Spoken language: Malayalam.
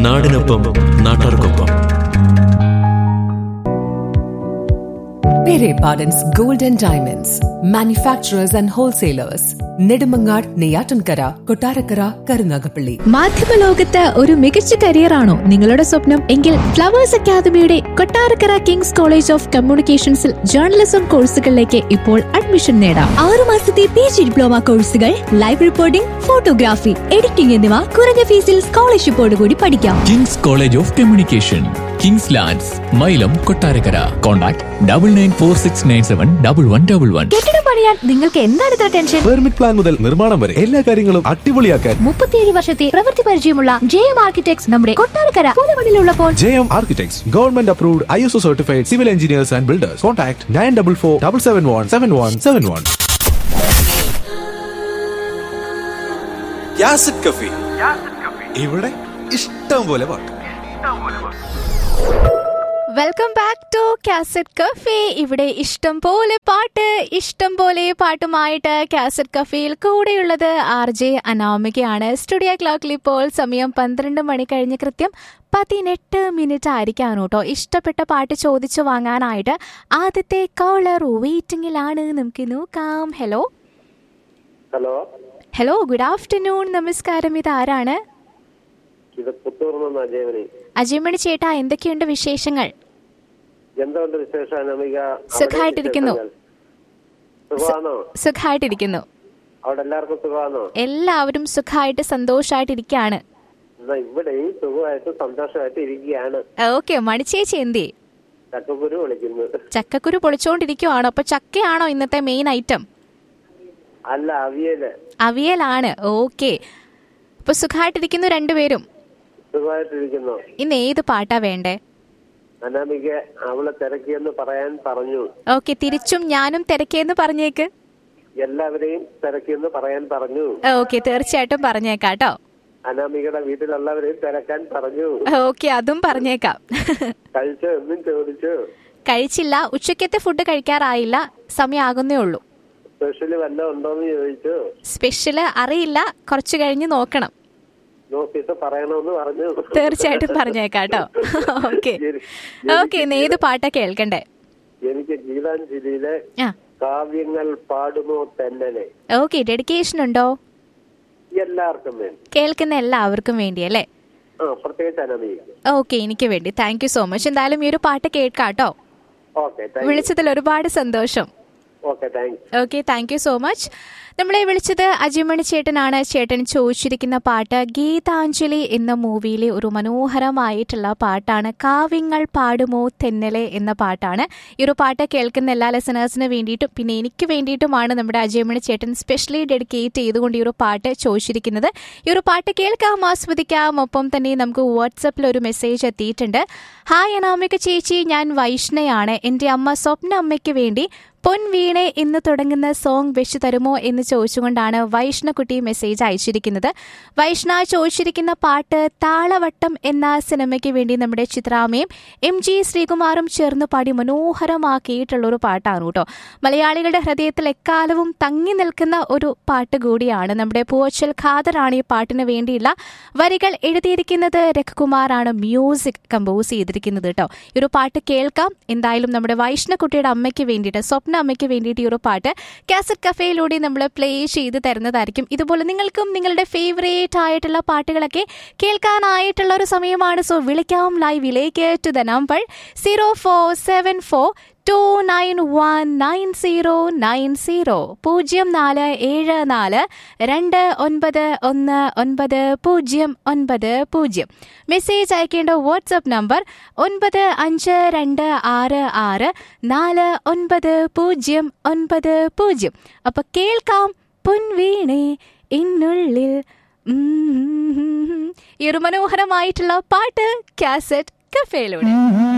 നാടിനൊപ്പം നാട്ടാർക്കൊപ്പം Pere Pardon's Gold and Diamonds, manufacturers and wholesalers, Nedumangad, Neyatankara, Kotarakara, Karunagapalli. മാധ്യമലോകത്ത് ഒരു മികച്ച കരിയറാണോ നിങ്ങളുടെ സ്വപ്നം എങ്കിൽ ഫ്ലവേഴ്സ് അക്കാദമിയുടെ കൊട്ടാരക്കര കിങ്സ് കോളേജ് ഓഫ് കമ്മ്യൂണിക്കേഷൻസിൽ ജേർണലിസം കോഴ്സുകളിലേക്ക് ഇപ്പോൾ അഡ്മിഷൻ നേടാം ആറു മാസത്തെ പി ജി ഡിപ്ലോമ കോഴ്സുകൾ ലൈവ് റിപ്പോർട്ടിംഗ് ഫോട്ടോഗ്രാഫി എഡിറ്റിംഗ് എന്നിവ കുറഞ്ഞ ഫീസിൽ സ്കോളർഷിപ്പോടുകൂടി പഠിക്കാം Kings College of communication Kings lands Mylam Kottarakkara contact double nine four six nine seven double one double one കെട്ടിടം പണിയാൻ നിങ്ങൾക്ക് എന്താണ് ഇത്ര ടെൻഷൻ പെർമിറ്റ് പ്ലാൻ മുതൽ നിർമ്മാണം വരെ എല്ലാ കാര്യങ്ങളും അടിപൊളിയാക്കാൻ മുപ്പത്തിയേഴ് വർഷത്തെ പ്രവൃത്തി പരിചയമുള്ള ജെ എം ആർക്കിടെക്ട്സ് നമ്മുടെ കൊട്ടാരക്കര പുതുമണിലുള്ളപ്പോൾ J M architects government approved I S O certified civil engineers and builders contact nine double four double seven one seven one seven one cafe ഇവിടെ ഇഷ്ടം പോലെ പാട്ട് welcome back to cassette cafe ഇവിടെ ഇഷ്ടം പോലെ പാട്ട് ഇഷ്ടം പോലെ പാട്ടുമായിട്ട് കാസറ്റ് കഫേയിൽ കൂടെയുള്ളത് ആർ ജെ അനാമികയാണ് സ്റ്റുഡിയോ ക്ലോക്കിൽ ഇപ്പോൾ സമയം പന്ത്രണ്ട് മണി കഴിഞ്ഞ് കൃത്യം പതിനെട്ട് മിനിറ്റ് ആയിരിക്കാണ് കേട്ടോ ഇഷ്ടപ്പെട്ട പാട്ട് ചോദിച്ചു വാങ്ങാനായിട്ട് ആദ്യത്തെ കോളർ വെയിറ്റിംഗിലാണ് നമുക്ക് നോക്കാം hello hello hello good afternoon നമസ്കാരം ഇത് ആരാണ് ഇത് പുത്തൂർ നിന്ന് അജയവനി അജയമണി ചേട്ടാ എന്തൊക്കെയുണ്ട് വിശേഷങ്ങൾ എന്തുകൊണ്ട് വിശേഷം അനമിക അവിടെ സുഖായിട്ടിരിക്കുന്നു. വിശേഷങ്ങൾ? സുഖമാണോ സുഖമായിട്ടിരിക്കുന്നു അവിടെ എല്ലാവർക്കും സുഖമാണോ എല്ലാവരും സുഖമായിട്ട് സന്തോഷമായിട്ടിരിക്കുകയാണ് എന്നാ ഇവിടെയും സുഖമായിട്ട് സന്തോഷമായിട്ട് ഇരിക്കുകയാണ് ഓക്കെ മണിച്ചേച്ചി എന്തി ചക്കക്കുരു വിളിക്കുന്നു ചക്കക്കുരു പൊളിച്ചോണ്ടിരിക്കുവാണോ അപ്പൊ ചക്കയാണോ ഇന്നത്തെ മെയിൻ ഐറ്റം അല്ല അവിയല് അവിയലാണ് ഓക്കെ അപ്പൊ സുഖമായിട്ടിരിക്കുന്നു രണ്ടുപേരും സുഖമായിട്ടിരിക്കുന്നു ഇന്ന് ഏത് പാട്ടാ വേണ്ടേ അനാമിക അവളെ തിരക്കിയെന്ന് പറയാൻ പറഞ്ഞു ഓക്കെ തിരിച്ചും ഞാനും തിരക്കേന്ന് പറഞ്ഞേക്ക് എല്ലാവരെയും തിരക്കിയെന്ന് പറയാൻ പറഞ്ഞു ഓക്കെ തീർച്ചയായിട്ടും പറഞ്ഞേക്കാട്ടോ അനാമികയുടെ വീട്ടിലുള്ളവരെയും തിരക്കാൻ പറഞ്ഞു ഓക്കെ അതും പറഞ്ഞേക്കാം കഴിച്ചോ എന്നും ചോദിച്ചു കഴിച്ചില്ല ഉച്ചക്കത്തെ ഫുഡ് കഴിക്കാറായില്ല സമയമാകുന്നേ ഉള്ളൂ സ്പെഷ്യല് വല്ലതും ഉണ്ടോന്ന് ചോദിച്ചു സ്പെഷ്യല് അറിയില്ല കുറച്ച് കഴിഞ്ഞ് നോക്കണം നോക്കിയിട്ട് പറയണമെന്ന് പറഞ്ഞു തീർച്ചയായിട്ടും പറഞ്ഞേക്കാട്ടോ ഓക്കെ ഓക്കെ ഇന്ന് ഏത് പാട്ടാ കേൾക്കണ്ടേ എനിക്ക് ഗീതാഞ്ജലിയിലെ ആ കാവ്യങ്ങൾ പാടുമോ തെന്നലെ ഓക്കെ ഡെഡിക്കേഷൻ ഉണ്ടോ എല്ലാവർക്കും വേണ്ടി കേൾക്കുന്ന എല്ലാവർക്കും വേണ്ടി അല്ലേ ആ പ്രത്യേകിച്ച് അനമിക്കും ഓക്കെ എനിക്ക് വേണ്ടി താങ്ക് യു സോ മച്ച് എന്തായാലും ഈ ഒരു പാട്ട് കേൾക്കാട്ടോ ഓക്കെ താങ്ക് വിളിച്ചതിൽ ഒരുപാട് സന്തോഷം okay thanks okay thank you so much നമ്മളെ വിളിച്ചത് അജിമണി ചേട്ടനാണ് ചേട്ടൻ ചോദിച്ചിരിക്കുന്ന പാട്ട് ഗീതാഞ്ജലി എന്ന മൂവിയിലെ ഒരു മനോഹരമായിട്ടുള്ള പാട്ടാണ് കാവ്യങ്ങൾ പാടുമോ തെന്നലെ എന്ന പാട്ടാണ് ഈ ഒരു പാട്ട് കേൾക്കുന്ന എല്ലാ ലെസനേഴ്സിന് വേണ്ടിയിട്ടും പിന്നെ എനിക്ക് വേണ്ടിയിട്ടുമാണ് നമ്മുടെ അജയമണി ചേട്ടൻ സ്പെഷ്യലി ഡെഡിക്കേറ്റ് ചെയ്തുകൊണ്ട് ഈ ഒരു പാട്ട് ചോദിച്ചിരിക്കുന്നത് ഈ ഒരു പാട്ട് കേൾക്കാം ആസ്വദിക്കാം ഒപ്പം തന്നെ നമുക്ക് വാട്സപ്പിൽ ഒരു മെസ്സേജ് എത്തിയിട്ടുണ്ട് ഹായ് അനാമിക ചേച്ചി ഞാൻ വൈഷ്ണയാണ് എൻ്റെ അമ്മ സ്വപ്ന അമ്മയ്ക്ക് വേണ്ടി പൊൻവീണെ എന്ന് തുടങ്ങുന്ന സോങ് വെച്ചു തരുമോ എന്ന് ചോദിച്ചുകൊണ്ടാണ് വൈഷ്ണക്കുട്ടി മെസ്സേജ് അയച്ചിരിക്കുന്നത് വൈഷ്ണ ചോദിച്ചിരിക്കുന്ന പാട്ട് താളവട്ടം എന്ന സിനിമയ്ക്ക് വേണ്ടി നമ്മുടെ ചിത്രാമയും എം ജി ശ്രീകുമാറും ചേർന്ന് പാടി മനോഹരമാക്കിയിട്ടുള്ള ഒരു പാട്ടാണ് കേട്ടോ മലയാളികളുടെ ഹൃദയത്തിൽ എക്കാലവും തങ്ങി നിൽക്കുന്ന ഒരു പാട്ട് കൂടിയാണ് നമ്മുടെ പൂവച്ചൽ ഖാദറാണ് ഈ പാട്ടിന് വേണ്ടിയുള്ള വരികൾ എഴുതിയിരിക്കുന്നത് രഘുകുമാറാണ് മ്യൂസിക് കമ്പോസ് ചെയ്തിരിക്കുന്നത് കേട്ടോ ഈ ഒരു പാട്ട് കേൾക്കാം എന്തായാലും നമ്മുടെ വൈഷ്ണക്കുട്ടിയുടെ അമ്മയ്ക്ക് വേണ്ടിയിട്ട് സ്വപ്ന അമ്മയ്ക്ക് വേണ്ടിയിട്ട് ഈ ഒരു പാട്ട് കാസറ്റ് കഫേയിലൂടെ നമ്മൾ പ്ലേ ചെയ്ത് തരുന്നതായിരിക്കും ഇതുപോലെ നിങ്ങൾക്കും നിങ്ങളുടെ ഫേവറേറ്റ് ആയിട്ടുള്ള പാട്ടുകളൊക്കെ കേൾക്കാനായിട്ടുള്ള ഒരു സമയമാണ് സോ വിളിക്കാം ലൈവിലേക്ക് to the number zero four seven four two nine one nine zero nine zero പൂജ്യം നാല് ഏഴ് നാല് രണ്ട് ഒൻപത് ഒന്ന് ഒൻപത് പൂജ്യം ഒൻപത് പൂജ്യം മെസ്സേജ് അയക്കേണ്ട വാട്സപ്പ് നമ്പർ ഒൻപത് അഞ്ച് രണ്ട് ആറ് ആറ് നാല് ഒൻപത് പൂജ്യം ഒൻപത് പൂജ്യം അപ്പൊ കേൾക്കാം പൊൻവീണേ ഇന്നുള്ളിൽ ഉം. ഈ ഒരു മനോഹരമായിട്ടുള്ള പാട്ട് കാസറ്റ് കഫേയിലൂടെ